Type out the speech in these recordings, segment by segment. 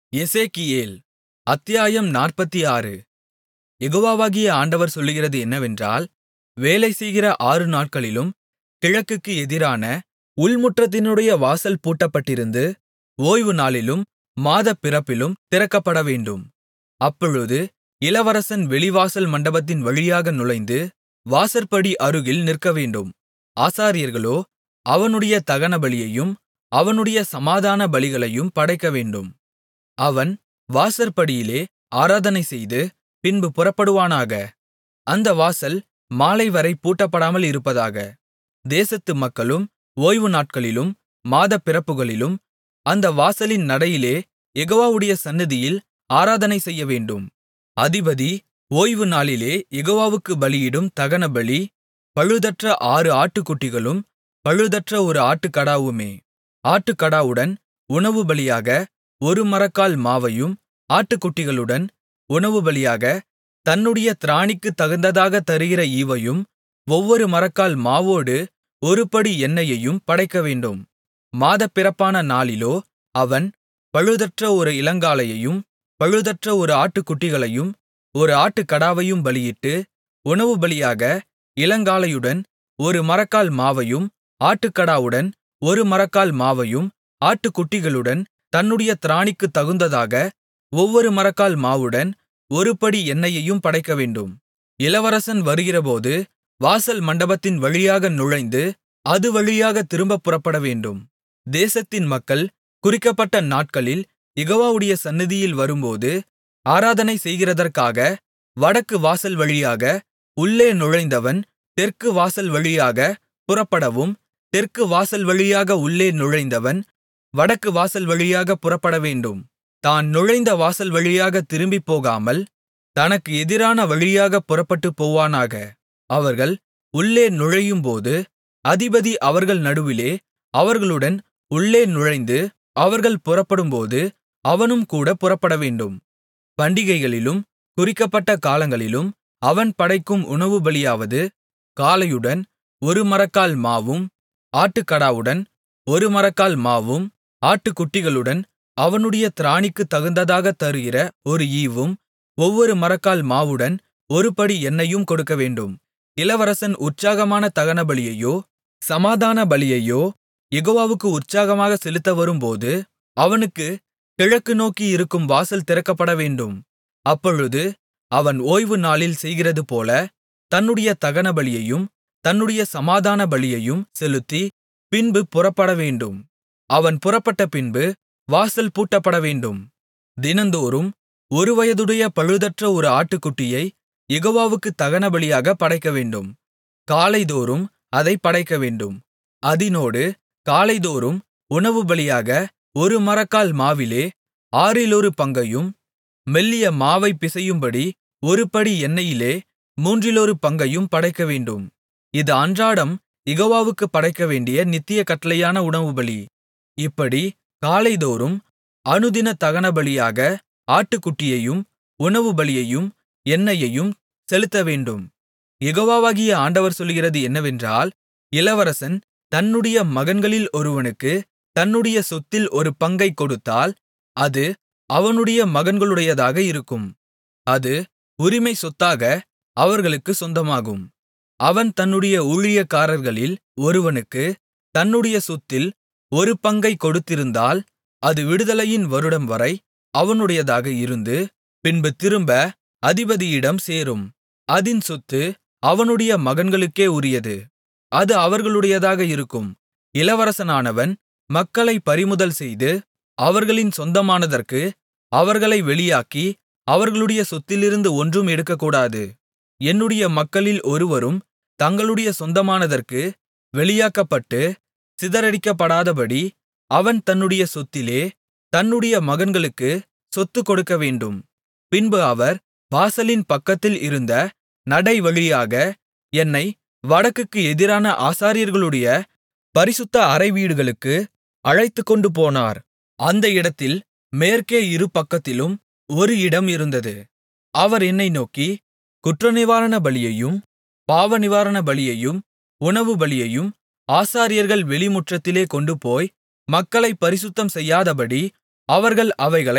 எசேக்கியேல் அத்தியாயம் நாற்பத்தாறு யெகோவாகிய ஆண்டவர் சொல்லுகிறது என்னவென்றால் வேலைசெய்கிற ஆறு நாட்களிலும் கிழக்குக்கு எதிரான உள்முற்றத்தினுடைய வாசல் பூட்டப்பட்டிருந்து ஓய்வுநாளிலும் மாதப்பிறப்பிலும் திறக்கப்படவேண்டும் அப்பொழுது இளவரசன் வெளிவாசல் மண்டபத்தின் வழியாக நுழைந்து வாசற்படி அருகில் நிற்கவேண்டும் ஆசாரியர்களோ அவனுடைய தகனபலியையும் அவனுடைய சமாதான பலிகளையும் படைக்கவேண்டும் அவன் வாசற்படியிலே ஆராதனைசெய்து பின்பு புறப்படுவானாக அந்த வாசல் மாலைவரை பூட்டப்படாமல் இருப்பதாக தேசத்து மக்களும் ஓய்வுநாட்களிலும் மாதப்பிறப்புகளிலும் அந்த வாசலின் நடையிலே யெகோவாவுடைய சந்நிதியில் ஆராதனை செய்யவேண்டும் அதிபதி ஓய்வுநாளிலே யெகோவாவுக்குப் பலியிடும் தகனபலி பழுதற்ற ஆறு ஆட்டுக்குட்டிகளும் பழுதற்ற ஒரு ஆட்டுக்கடாவுமே ஆட்டுக்கடாவுடன் உணவுபலியாக ஒரு மரக்கால் மாவையும் ஆட்டுக்குட்டிகளுடன் உணவுபலியாக தன்னுடைய திராணிக்குத் தகுந்ததாகத் தருகிற ஈவையும் ஒவ்வொரு மரக்கால் மாவோடு ஒருபடி எண்ணெயையும் படைக்கவேண்டும் மாதப்பிறப்பான நாளிலோ அவன் பழுதற்ற ஒரு இளங்காளையையும் பழுதற்ற ஒரு ஆட்டுக்குட்டிகளையும் ஒரு ஆட்டுக்கடாவையும் பலியிட்டு உணவுபலியாக இளங்காளையுடன் ஒரு மரக்கால் மாவையும் ஆட்டுக்கடாவுடன் ஒரு மரக்கால் மாவையும் ஆட்டுக்குட்டிகளுடன் தன்னுடைய திராணிக்குத் தகுந்ததாக ஒவ்வொரு மரக்கால் மாவுடன் ஒருபடி எண்ணெயையும் படைக்கவேண்டும் இளவரசன் வருகிறபோது வாசல் மண்டபத்தின் வழியாக நுழைந்து அது வழியாகத் திரும்பப் புறப்படவேண்டும் தேசத்தின் மக்கள் குறிக்கப்பட்ட நாட்களில் யெகோவாவுடைய சந்நிதியில் வரும்போது ஆராதனை செய்கிறதற்காக வடக்கு வாசல் வழியாக உள்ளே நுழைந்தவன் தெற்கு வாசல் வழியாக புறப்படவும் தெற்கு வாசல் வழியாக உள்ளே நுழைந்தவன் வடக்கு வாசல் வழியாக புறப்படவேண்டும் தான் நுழைந்த வாசல் வழியாகத் திரும்பிப் போகாமல் தனக்கு எதிரான வழியாகப் புறப்பட்டுப் போவானாக அவர்கள் உள்ளே நுழையும்போது அதிபதி அவர்கள் நடுவிலே அவர்களுடன் உள்ளே நுழைந்து அவர்கள் புறப்படும்போது அவனும் கூட புறப்படவேண்டும் பண்டிகைகளிலும் குறிக்கப்பட்ட காலங்களிலும் அவன் படைக்கும் உணவுபலியாவது காளையுடன் ஒரு மரக்கால் மாவும் ஆட்டுக்கடாவுடன் ஒரு மரக்கால் மாவும் ஆட்டுக்குட்டிகளுடன் அவனுடைய திராணிக்குத் தகுந்ததாகத் தருகிற ஒரு ஈவும் ஒவ்வொரு மரக்கால் மாவுடன் ஒருபடி எண்ணெயும் கொடுக்கவேண்டும் இளவரசன் உற்சாகமான தகனபலியையோ சமாதான பலியையோ யெகோவாவுக்கு உற்சாகமாக செலுத்த வரும்போது அவனுக்கு கிழக்கு நோக்கி இருக்கும் வாசல் திறக்கப்படவேண்டும் அப்பொழுது அவன் ஓய்வு நாளில் செய்கிறதுபோல தன்னுடைய தகனபலியையும் தன்னுடைய சமாதான பலியையும் செலுத்தி பின்பு புறப்படவேண்டும் அவன் புறப்பட்ட பின்பு வாசல் பூட்டப்படவேண்டும் தினந்தோறும் ஒரு வயதுடைய பழுதற்ற ஒரு ஆட்டுக்குட்டியை யெகோவாவுக்குத் தகனபலியாகப் படைக்கவேண்டும் காலைதோறும் அதைப் படைக்கவேண்டும் அதினோடு காலைதோறும் உணவுபலியாக ஒரு மரக்கால் மாவிலே ஆறிலொரு பங்கையும் மெல்லிய மாவைப் பிசையும்படி ஒருபடி எண்ணெயிலே மூன்றிலொரு பங்கையும் படைக்கவேண்டும் இது அன்றாடம் யெகோவாவுக்குப் படைக்கவேண்டிய நித்திய கட்டளையான உணவுபலி இப்படி காலைதோறும் அனுதின தகனபலியாக ஆட்டுக்குட்டியையும் உணவுபலியையும் எண்ணெயையும் செலுத்தவேண்டும் யெகோவாகிய ஆண்டவர் சொல்லுகிறது என்னவென்றால் இளவரசன் தன்னுடைய மகன்களில் ஒருவனுக்கு தன்னுடைய சொத்தில் ஒரு பங்கைக் கொடுத்தால் அது அவனுடைய மகன்களுடையதாக இருக்கும் அது உரிமை சொத்தாக அவர்களுக்கு சொந்தமாகும் அவன் தன்னுடைய ஊழியக்காரர்களில் ஒருவனுக்கு தன்னுடைய சொத்தில் ஒரு பங்கைக் கொடுத்திருந்தால் அது விடுதலையின் வருடம் வரை அவனுடையதாக இருந்து பின்பு திரும்ப அதிபதியிடம் சேரும் அதின் சொத்து அவனுடைய மகன்களுக்கே உரியது அது அவர்களுடையதாக இருக்கும் இளவரசனானவன் மக்களை பறிமுதல் செய்து அவர்களின் சொந்தமானதற்கு அவர்களை வெளியாக்கி அவர்களுடைய சொத்திலிருந்து ஒன்றும் எடுக்கக்கூடாது என்னுடைய மக்களில் ஒருவரும் தங்களுடைய சொந்தமானதற்கு வெளியாக்கப்பட்டு சிதறடிக்கப்படாதபடி அவன் தன்னுடைய சொத்திலே தன்னுடைய மகன்களுக்கு சொத்து கொடுக்கவேண்டும் பின்பு அவர் வாசலின் பக்கத்தில் இருந்த நடை வழியாக என்னை வடக்குக்கு எதிரான ஆசாரியர்களுடைய பரிசுத்த அறைவீடுகளுக்கு அழைத்துக்கொண்டு போனார் அந்த இடத்தில் மேற்கே இரு பக்கத்திலும் ஒரு இடம் இருந்தது அவர் என்னை நோக்கி குற்றநிவாரண பலியையும் பாவநிவாரண பலியையும் உணவு பலியையும் ஆசாரியர்கள் வெளிமுற்றத்திலே கொண்டுபோய் மக்களைப் பரிசுத்தம் செய்யாதபடி அவர்கள் அவைகளை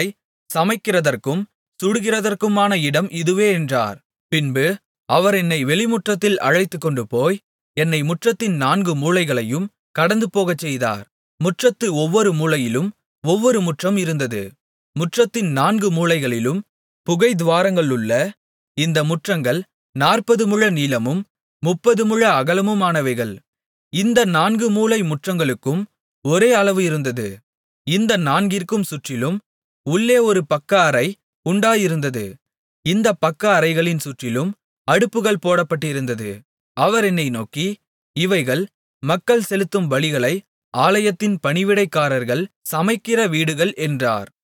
சமைக்கிறதற்கும் சுடுகிறதற்குமான இடம் இதுவே என்றார் பின்பு அவர் என்னை வெளிமுற்றத்தில் அழைத்துக்கொண்டுபோய் என்னை முற்றத்தின் நான்கு மூலைகளையும் கடந்துபோகச்செய்தார் முற்றத்து ஒவ்வொரு மூலையிலும் ஒவ்வொரு முற்றம் இருந்தது முற்றத்தின் நான்கு மூலைகளிலும் புகைத்துவாரங்களுள்ள இந்த முற்றங்கள் நாற்பது முழ நீளமும் முப்பது முழ அகலமுமானவைகள் இந்த நான்கு மூலை முற்றங்களுக்கும் ஒரே அளவு இருந்தது இந்த நான்கிற்கும் சுற்றிலும் உள்ளே ஒரு பக்க அறை உண்டாயிருந்தது இந்தப் பக்க அறைகளின் சுற்றிலும் அடுப்புகள் போடப்பட்டிருந்தது அவர் என்னை நோக்கி இவைகள் மக்கள் செலுத்தும் பலிகளை ஆலயத்தின் பணிவிடைக்காரர்கள் சமைக்கிற வீடுகள் என்றார்